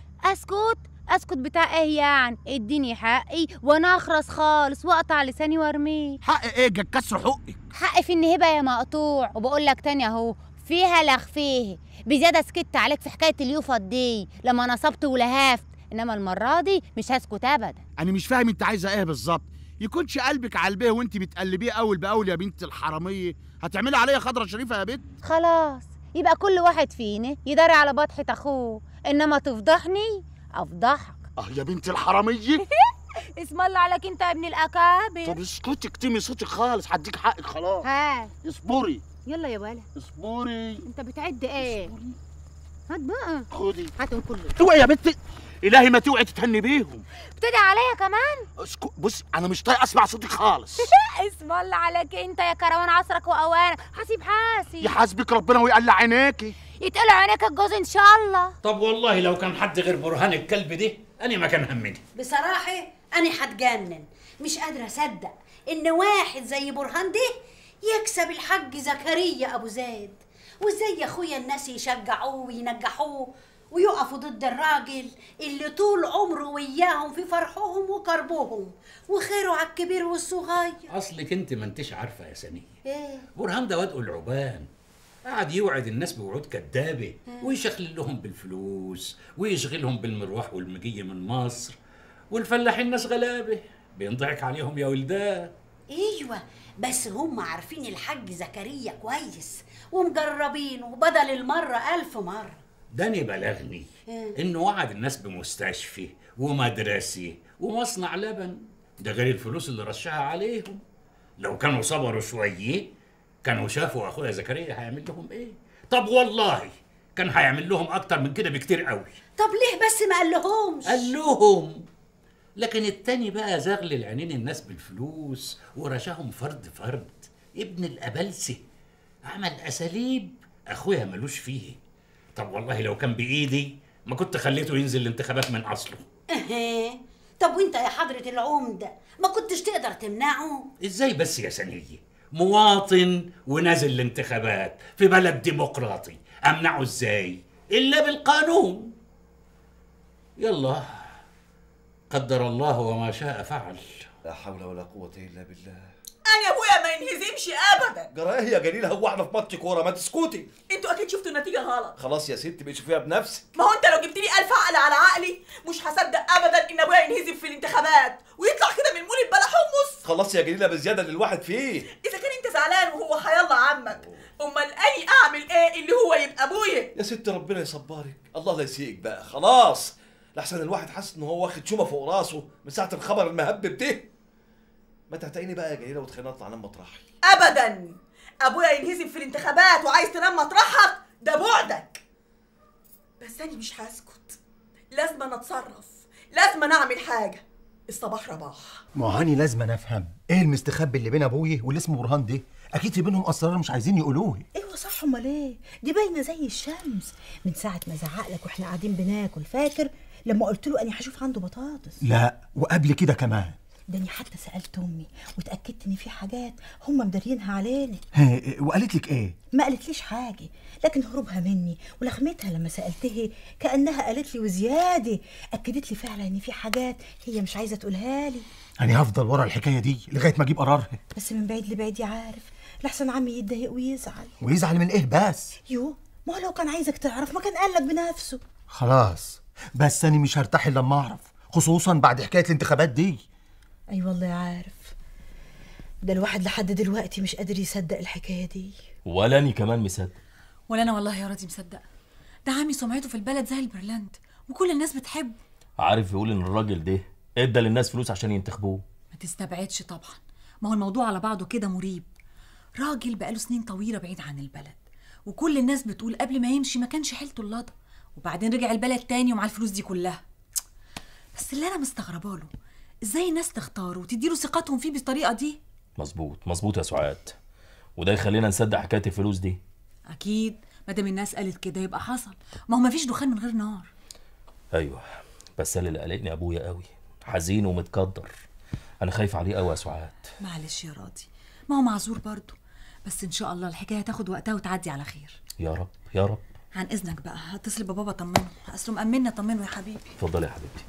اسكت اسكت بتاع ايه يعني اديني حقي وانا اخرس خالص واقطع لساني وارميه حق ايه جا كسر حقك حقي في النهبه يا مقطوع وبقول لك تاني اهو فيها لخفيه بزياده سكت عليك في حكايه اليوفط دي لما نصبت ولهفت انما المره دي مش هسكت ابدا انا مش فاهم انت عايزه ايه بالظبط يكونش قلبك على البيه وانت بتقلبيه اول باول يا بنت الحراميه هتعملي عليا خضره شريفه يا بنت خلاص يبقى كل واحد فينا يداري على بطحة اخوه انما تفضحني افضحك اه يا بنت الحراميه اسم الله عليك انت يا ابن الاكابر طب اسكتي اكتمي صوتك خالص هديك حقك خلاص ها اصبري يلا يا ولا اصبري انت بتعد ايه هات بقى خدي هاتهم كله اوعي يا بنت الهي ما توعي تتهني بيهم بتدعي عليا كمان اسكت بص انا مش طايق اسمع صوتك خالص اسم الله عليك انت يا كروان عصرك واوانك حاسب حاسب يحاسبك ربنا ويقلع عينيكي يتقلع عينيك الجوز ان شاء الله طب والله لو كان حد غير برهان الكلب دي أنا ما كان همني بصراحة أنا هتجنن مش قادرة أصدق إن واحد زي برهان ده يكسب الحاج زكريا أبو زيد وإزاي يا أخويا الناس يشجعوه وينجحوه ويقفوا ضد الراجل اللي طول عمره وياهم في فرحهم وكربهم وخيره على الكبير والصغير أصلك أنت ما أنتش عارفة يا سنية إيه برهان ده واد العبان قعد يوعد الناس بوعود كدابة ويشخلل لهم بالفلوس ويشغلهم بالمروح والمجية من مصر والفلاحين ناس غلابة بينضحك عليهم يا ولدان ايوه بس هم عارفين الحاج زكريا كويس ومجربينه بدل المرة ألف مرة داني بلغني إيه؟ انه وعد الناس بمستشفى ومدرسة ومصنع لبن ده غير الفلوس اللي رشها عليهم لو كانوا صبروا شوية كانوا شافوا اخويا زكريا هيعمل لهم ايه طب والله كان هيعمل لهم اكتر من كده بكتير قوي طب ليه بس ما قالهمش قال لهم لكن التاني بقى زغلل عينين الناس بالفلوس ورشاهم فرد فرد ابن الأبلسة عمل أساليب أخويا ملوش فيه طب والله لو كان بإيدي ما كنت خليته ينزل الانتخابات من أصله اهي طب وانت يا حضرة العمدة ما كنتش تقدر تمنعه إزاي بس يا سنية مواطن ونازل الانتخابات في بلد ديمقراطي أمنعه إزاي إلا بالقانون يلا قدر الله وما شاء فعل لا حول ولا قوة إلا بالله انا ابويا ما ينهزمش ابدا جرى ايه يا جليل هو احنا في ماتش كورة ما تسكتي انتوا اكيد شفتوا النتيجه غلط خلاص يا ست بقي شوفيها بنفسك ما هو انت لو جبت لي الف عقل على عقلي مش هصدق ابدا ان ابويا ينهزم في الانتخابات ويطلع كده من مولد بلا حمص خلاص يا جليلة بزيادة اللي الواحد فيه اذا كان انت زعلان وهو هيلا عمك امال اني اعمل ايه اللي هو يبقى ابويا يا ست ربنا يصبرك الله لا يسيئك بقى خلاص لحسن الواحد حاسس ان هو واخد شومة فوق راسه من ساعة الخبر المهبب ده ما تعتقيني بقى يا جليلة وتخليني اطلع انام مطرحي ابدا ابويا ينهزم في الانتخابات وعايز تنام مطرحك ده بعدك بس انا مش هسكت لازم أنا اتصرف لازم أنا اعمل حاجه الصباح رباح ما هو هاني لازم أنا افهم ايه المستخبي اللي بين ابويا واللي اسمه برهان ده اكيد في بينهم اسرار مش عايزين يقولوه ايوه صح امال ايه دي باينه زي الشمس من ساعه ما زعق لك واحنا قاعدين بناكل فاكر لما قلت له اني هشوف عنده بطاطس لا وقبل كده كمان ده اني حتى سالت امي واتاكدت ان في حاجات هم مدارينها علينا ها وقالت لك ايه ما قالتليش حاجه لكن هروبها مني ولخمتها لما سالتها كانها قالت لي وزياده اكدت لي فعلا ان في حاجات هي مش عايزه تقولها لي انا هفضل ورا الحكايه دي لغايه ما اجيب قرارها بس من بعيد لبعيد يا عارف لحسن عمي يتضايق ويزعل ويزعل من ايه بس يو ما هو لو كان عايزك تعرف ما كان قالك بنفسه خلاص بس انا مش هرتاح الا لما اعرف خصوصا بعد حكايه الانتخابات دي اي أيوة والله يا عارف ده الواحد لحد دلوقتي مش قادر يصدق الحكايه دي ولا اني كمان مصدق ولا انا والله يا راضي مصدقه ده عمي سمعته في البلد زي البرلاند وكل الناس بتحبه عارف يقول ان الراجل ده ادى للناس فلوس عشان ينتخبوه ما تستبعدش طبعا ما هو الموضوع على بعضه كده مريب راجل بقاله سنين طويله بعيد عن البلد وكل الناس بتقول قبل ما يمشي ما كانش حيلته اللضا وبعدين رجع البلد تاني ومع الفلوس دي كلها بس اللي انا مستغربه له ازاي الناس تختاره وتديله ثقتهم فيه بالطريقه دي مظبوط مظبوط يا سعاد وده يخلينا نصدق حكايه الفلوس دي اكيد ما دام الناس قالت كده يبقى حصل ما هو مفيش دخان من غير نار ايوه بس انا اللي قلقني ابويا قوي حزين ومتقدر انا خايف عليه قوي يا سعاد معلش يا راضي ما هو معذور برضه بس ان شاء الله الحكايه تاخد وقتها وتعدي على خير يا رب يا رب عن اذنك بقى هتصل ببابا طمنه اصله مأمنا طمنه يا حبيبي اتفضلي يا حبيبتي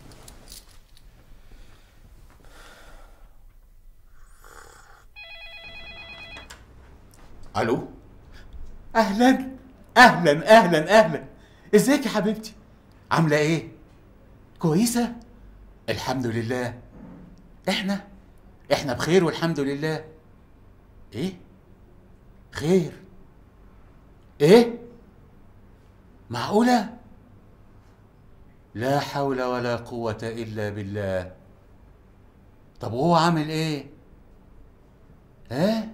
الو اهلا اهلا اهلا اهلا ازيك يا حبيبتي عامله ايه كويسه الحمد لله احنا احنا بخير والحمد لله ايه خير ايه معقوله لا حول ولا قوه الا بالله طب وهو عامل ايه ها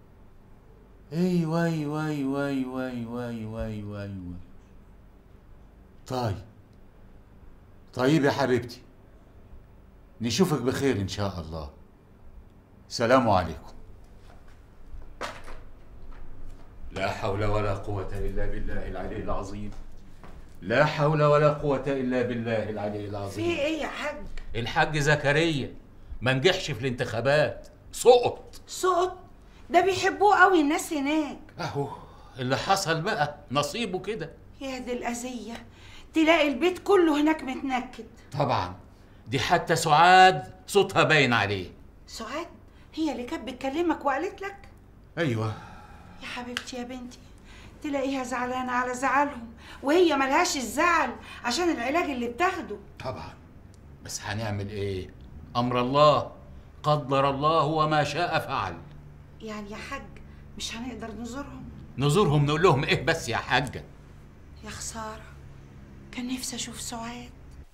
ايوه ايوه ايوه ايوه ايوه ايوه ايوه ايوه طيب طيب يا حبيبتي نشوفك بخير ان شاء الله سلام عليكم لا حول ولا قوة إلا بالله العلي العظيم لا حول ولا قوة إلا بالله العلي في العظيم ايه يا حاج الحاج زكريا ما نجحش في الانتخابات سقط سقط ده بيحبوه قوي الناس هناك اهو اللي حصل بقى نصيبه كده يا دي الأذية تلاقي البيت كله هناك متنكد طبعا دي حتى سعاد صوتها باين عليه سعاد هي اللي كانت بتكلمك وقالت لك ايوه يا حبيبتي يا بنتي تلاقيها زعلانة على زعلهم وهي ملهاش الزعل عشان العلاج اللي بتاخده طبعا بس هنعمل ايه امر الله قدر الله وما شاء فعل يعني يا حاج مش هنقدر نزورهم نزورهم نقول لهم ايه بس يا حاجه يا خسارة كان نفسي أشوف سعاد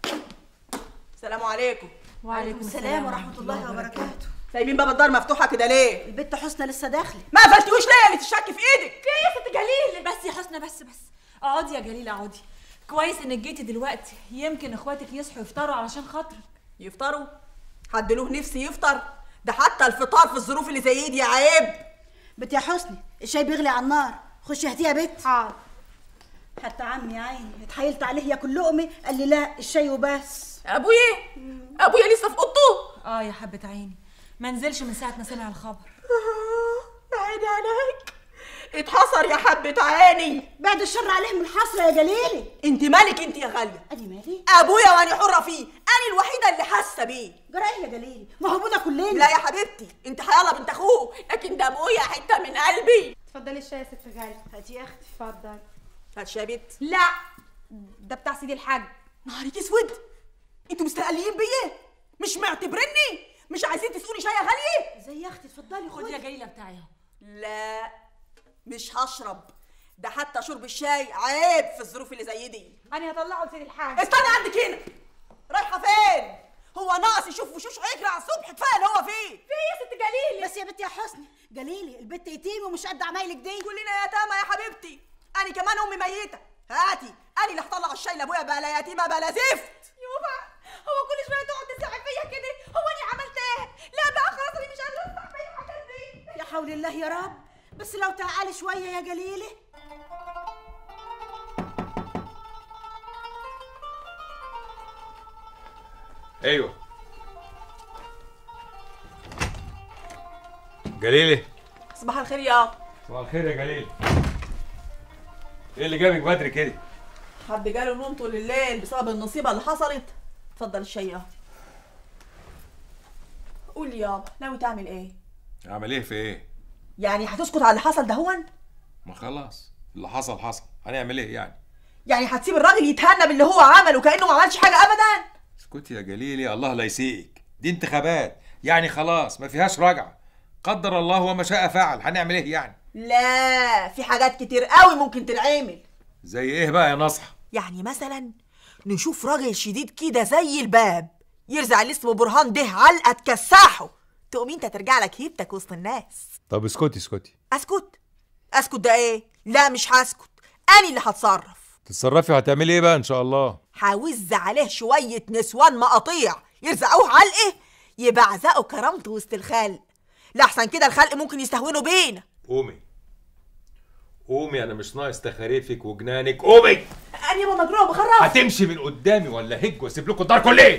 السلام عليكم وعليكم السلام ورحمة الله وبركاته سايبين باب الدار مفتوحه كده ليه البت حسنى لسه داخله ما قفلتوش ليه اللي تشك في ايدك في ايه يا ست جليل بس يا حسنى بس بس اقعدي يا جليل اقعدي كويس انك جيتي دلوقتي يمكن اخواتك يصحوا يفطروا علشان خاطرك يفطروا حد له نفسي يفطر ده حتى الفطار في الظروف اللي زي دي عيب بت يا حسني الشاي بيغلي على النار خشي هاتيه يا بت حاضر حتى عمي يا عيني اتحايلت عليه ياكل لقمه قال لي لا الشاي وبس ابويا ابويا لسه في اوضته اه يا حبه عيني ما نزلش من ساعه ما سمع الخبر يا عيني عليك اتحصر يا حبة عيني بعد الشر عليه من الحصر يا جليلي انت مالك انت يا غالية ادي مالي ابويا وانا حرة فيه انا الوحيدة اللي حاسة بيه جرى ايه يا جليلي ما هو ابونا كلنا لا يا حبيبتي انت حيالله بنت اخوه لكن ده ابويا حتة من قلبي اتفضلي الشاي يا ست غالي هاتي يا اختي اتفضلي هات يا بنت لا ده بتاع سيدي الحاج نهارك اسود انتوا مستقلين بيا مش معتبرني مش عايزين تسقوني شاي يا غالية زي يا اختي اتفضلي خدي يا جليله بتاعي اهو لا مش هشرب ده حتى شرب الشاي عيب في الظروف اللي زي دي انا هطلعه لسيدي الحاج استنى عندك هنا رايحه فين هو ناقص يشوف وشوش عكرة على الصبح كفايه اللي هو فيه في ايه يا ست جليلي بس يا بنت يا حسني جليلي البت يتيم ومش قد عمايلك دي كلنا يتامى يا حبيبتي انا كمان امي ميته هاتي انا اللي هطلع الشاي لابويا بلا يتيمه بلا زفت يوبا هو كل شويه تقعد تزعق فيا كده هو انا عملت ايه لا بقى خلاص انا مش قادره اسمع في الحاجات دي يا حول الله يا رب بس لو تعالي شويه يا جليلي ايوه جليلي صباح الخير يا صباح الخير يا جليل ايه اللي جابك بدري كده حد جاله نوم طول الليل بسبب النصيبه اللي حصلت اتفضل الشاي يا قول لي يابا ناوي تعمل ايه اعمل ايه في ايه يعني هتسكت على اللي حصل ده هون ما خلاص اللي حصل حصل هنعمل ايه يعني يعني هتسيب الراجل يتهنى باللي هو عمله كانه ما عملش حاجه ابدا اسكتي يا جليلي الله لا يسيئك دي انتخابات يعني خلاص ما فيهاش رجعه قدر الله وما شاء فعل هنعمل ايه يعني لا في حاجات كتير قوي ممكن تتعمل زي ايه بقى يا نصح يعني مثلا نشوف راجل شديد كده زي الباب يرزع اللي اسمه برهان ده علقه تكسحه تقوم انت ترجع لك هيبتك وسط الناس طب اسكتي اسكتي اسكت اسكت ده ايه لا مش هسكت انا اللي هتصرف تتصرفي وهتعملي ايه بقى ان شاء الله هوز عليه شويه نسوان مقاطيع يرزعوه علقه يبقى عزقه كرامته وسط الخلق لأحسن كده الخلق ممكن يستهونوا بينا قومي قومي انا مش ناقص تخاريفك وجنانك قومي أنا يابا مجروح وبخرف هتمشي من قدامي ولا هج واسيب لكم الدار كلها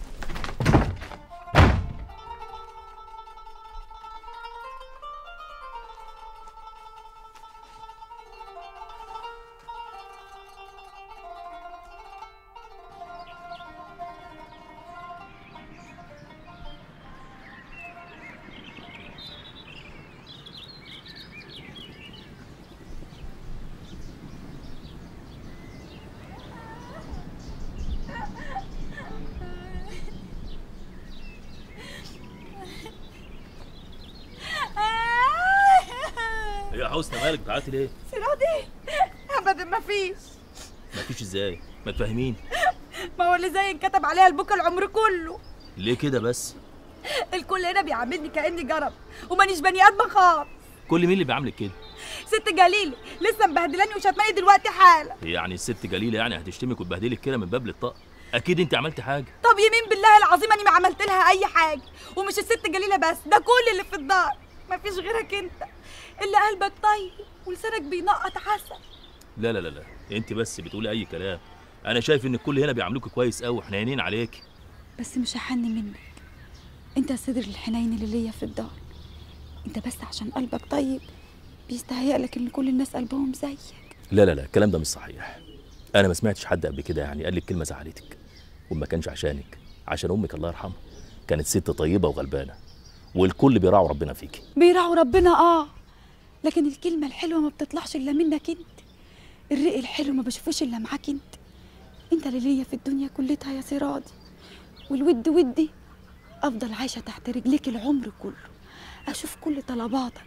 يا حسنى مالك بتعيطي ليه؟ سرادي ابدا ما فيش مفيش ازاي؟ ما تفهمين ما هو اللي زي انكتب عليها البكا العمر كله ليه كده بس؟ الكل هنا بيعاملني كاني جرب ومانيش بني ادم خالص كل مين اللي بيعاملك كده؟ ست جليل لسه مبهدلاني وشتماني دلوقتي حالا يعني الست جليله يعني هتشتمك وتبهدلك كده من باب للطاق اكيد انت عملتي حاجه طب يمين بالله العظيم اني ما عملت لها اي حاجه ومش الست جليله بس ده كل اللي في الدار مفيش غيرك انت اللي قلبك طيب ولسانك بينقط عسل لا لا لا لا انت بس بتقولي اي كلام انا شايف ان الكل هنا بيعاملوك كويس قوي وحنينين عليك بس مش هحن منك انت الصدر الحنين اللي ليا في الدار انت بس عشان قلبك طيب بيستهيأ لك ان كل الناس قلبهم زيك لا لا لا الكلام ده مش صحيح انا ما سمعتش حد قبل كده يعني قال لك كلمه زعلتك وما كانش عشانك عشان امك الله يرحمها كانت ست طيبه وغلبانه والكل بيراعوا ربنا فيكي بيراعوا ربنا اه لكن الكلمه الحلوه ما بتطلعش الا منك انت الرق الحلو ما بشوفوش الا معاك انت انت اللي ليا في الدنيا كلتها يا سرادي والود ودي افضل عايشه تحت رجليك العمر كله اشوف كل طلباتك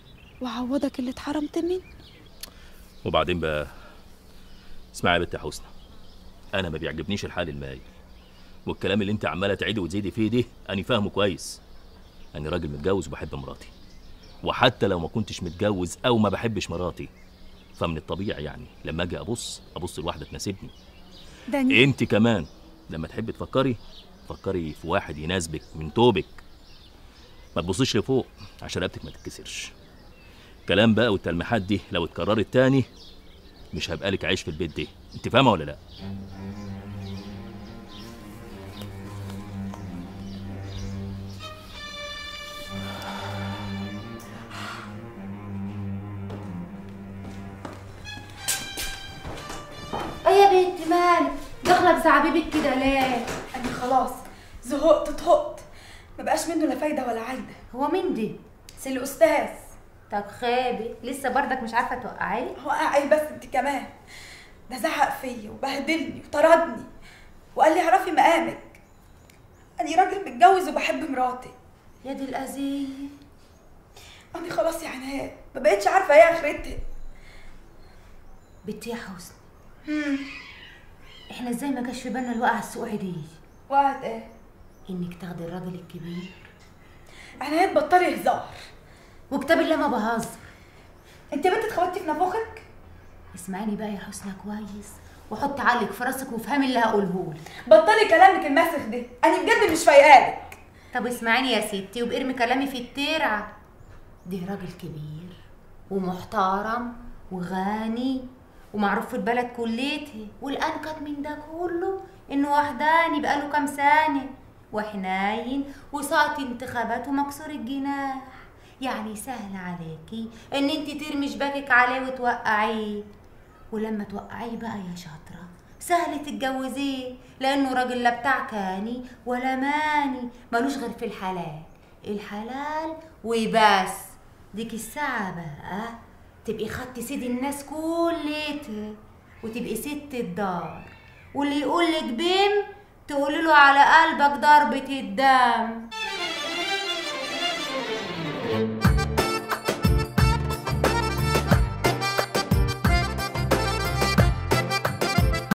واعوضك اللي اتحرمت منه وبعدين بقى اسمعي يا بنت يا حسنى انا ما بيعجبنيش الحال المايل والكلام اللي انت عماله تعيدي وتزيدي فيه ده انا فاهمه كويس انا راجل متجوز وبحب مراتي وحتى لو ما كنتش متجوز او ما بحبش مراتي فمن الطبيعي يعني لما اجي ابص ابص لواحده تناسبني داني انت كمان لما تحبي تفكري فكري في واحد يناسبك من توبك ما تبصيش لفوق عشان رقبتك ما تتكسرش كلام بقى والتلميحات دي لو اتكررت تاني مش هبقى لك عيش في البيت ده انت فاهمه ولا لا ايه يا بنت مالك داخله بزعبيبك كده ليه انا خلاص زهقت طهقت ما بقاش منه لا فايده ولا عايده هو مين دي سي الاستاذ طب خابي لسه برضك مش عارفه توقعي وقع ايه بس انت كمان ده زعق فيا وبهدلني وطردني وقال لي اعرفي مقامك انا راجل متجوز وبحب مراتي يا دي الاذيه انا خلاص يا عناد ما بقتش عارفه ايه اخرتها بنتي يا حسني احنا ازاي ما جاش في بالنا الوقعه السقوعي دي وقعت ايه انك تاخدي الراجل الكبير عناد بطلي هزار وكتاب الله ما بهزر انت يا بنت اتخبطتي في نافوخك اسمعيني بقى يا حسنى كويس وحط عقلك في راسك وافهمي اللي هقوله لك بطلي كلامك الماسخ ده انا بجد مش فايقالك طب اسمعيني يا ستي وبارمي كلامي في الترعه ده راجل كبير ومحترم وغني ومعروف في البلد كليته والانكت من ده كله انه وحداني بقاله كام سنه وحنين وساقط انتخابات ومكسور الجناح يعني سهل عليكي ان انت ترمي شباكك عليه وتوقعيه ولما توقعيه بقى يا شاطره سهل تتجوزيه لانه راجل لا بتاع كاني ولا ماني ملوش غير في الحلال الحلال وبس ديك الساعة بقى تبقي خدتي سيد الناس كلتها وتبقي ست الدار واللي يقولك بيم تقولي له على قلبك ضربة الدم